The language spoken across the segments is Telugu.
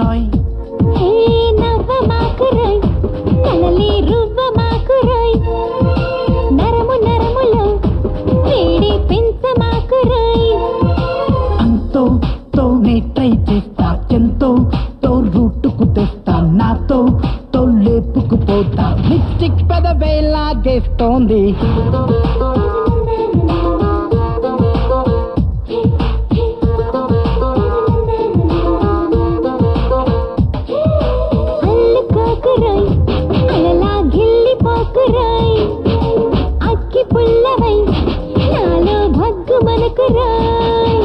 రోయ్ హే నవ్వ మాకురాయ్ కలలే రువ్వ మాకురాయ్ నరము నరములో వేడి పెంచ మాకురాయ్ అంతో తోనే ట్రై చేస్తా ఎంతో తో రూటుకు తెస్తా నాతో తో లేపుకు పోతా లిప్స్టిక్ పెదవే లాగేస్తోంది అల్లుకోకురాయ్ అలలా గిల్లిపోకురాయ్ అక్కి పుల్లవై నాలో భగ్గు మనకురాయ్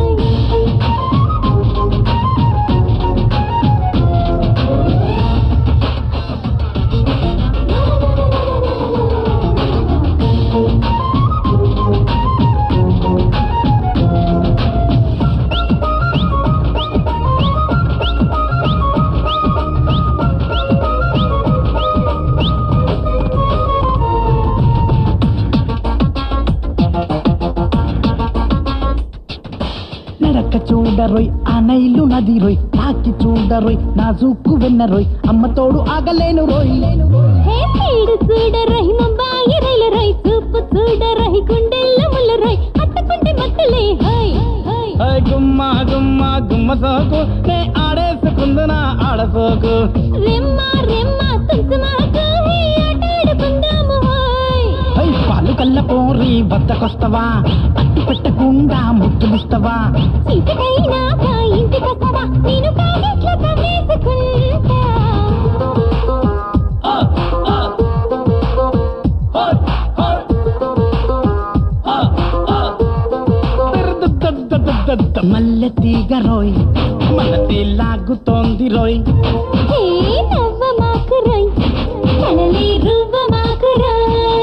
నడక చూడరోయ్ ఆ నైలు నది రోయ్ తాకి చూడరోయ్ నా జూకు వెన్నరోయ్ అమ్మ తోడు ఆగలేను రోయ్ హే పీడు చూడ రహి ముంబాయి రైలు రై చూపు చూడ రహి గుండెల్ల ముల్ల రై అత్తకుంటే మత్తలే హై హై హై గుమ్మ గుమ్మ గుమ్మ సోకు నే ఆడేసుకుందునా ఆడసోకు రెమ్మ రెమ్మ తుంచుమాకు హే ఆటాడుకుందాము హై హై పాలు కల్ల పోరి వద్దకొస్తవా అట్టి పెట్టకుండా ముద్దులిస్తవా చీకటైనాక ఇంటికొస్తావా నేను కాగిట్లో కమ్మేసుకుంటా మల్లె తీగ రోయ్ మనతే లాగుతోంది రోయ్ హే నవ్వ మాకు రై కలలే రువ్వ మాకు రై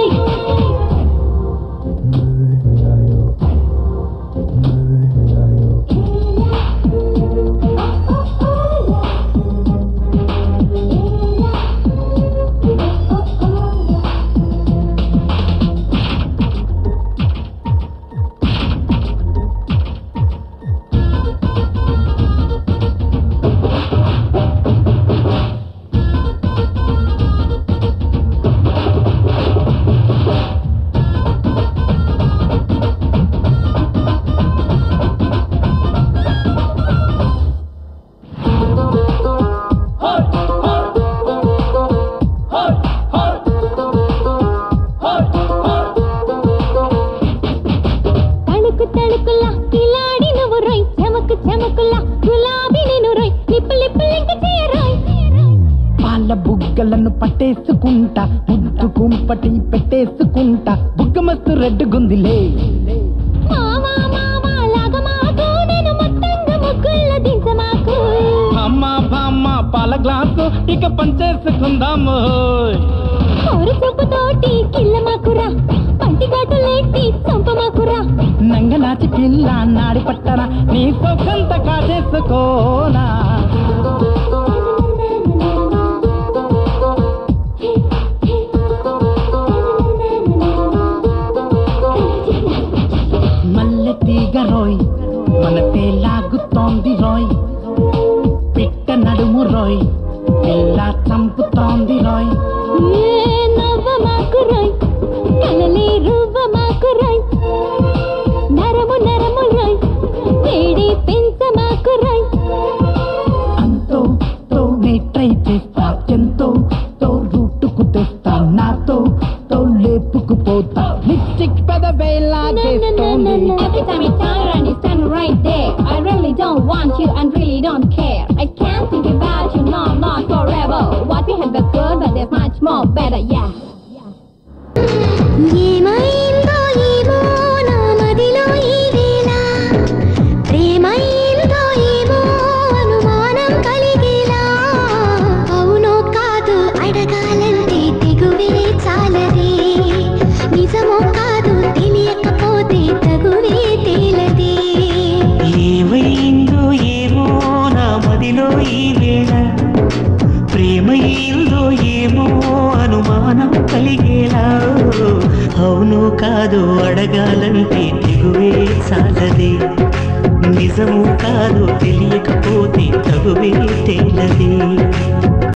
తణుకు తణుకులా కిలాడి నువ్వు రై చెమకు చెమకులా గులాబీ నేను రై లిప్పు లిప్పు లింక చేయరాయ్ పాల బుగ్గలను పట్టేసుకుంటా ముద్దు కుంపటి పెట్టేసుకుంటా బుగ్గ మస్తు రెడ్ గుందిలే మామా మామా లాగ మాకు నేను మొత్తంగా ముగ్గుల్ల దించమాకు అమ్మ బామ్మ పాల గ్లాసు ఇక పంచేసుకుందాము కోరు చూపుతోటి కిల్ల మాకురా పంటి గాటలేటి చంప మాకురా నంగ నాచి పిల్ల నాడి పట్టన నీ సొంత కాచేసుకోనా మల్లె తీగ రోయ్ మనతే లాగుతోంది రోయ్ పిట్ట నడుము రోయ్ పిల్ల చంపుతోంది రోయ్ ఏ నవ్వ మాకురాయ్ కలలే రువ్వ మాకురాయ్ నరము నరము రాయ్ వేడి పెంచ మాకురాయ్ అంతో తోనే ట్రై చేస్తా ఎంతో తో రూటుకు తెస్తా నాతో తో లేపుకు పోతా లిప్స్టిక్ పెదవే లాగేస్తోంది Every time you turn around, you stand right there. I really don't want you and really don't care. I can't think about you, no, not forever. What we had was good, but there's much more better, yeah. ఏమైందో ఏమో నా మదిలో ఈ వేళ ప్రేమైందో ఏమో అనుమానం కలిగేలా అవునో కాదు అడగాలంటే తెగువే చాలదే నిజమో కాదు తెలియకపోతే తగువే తేలదే ఏమైందో ఏమో నా మదిలో ఈ వేళ ప్రేమైందో ఏమో అనుమానం కలిగేలా అవును కాదు అడగాలంటే తెగువే సాలదే నిజము కాదు తెలియకపోతే తగువే తేలదే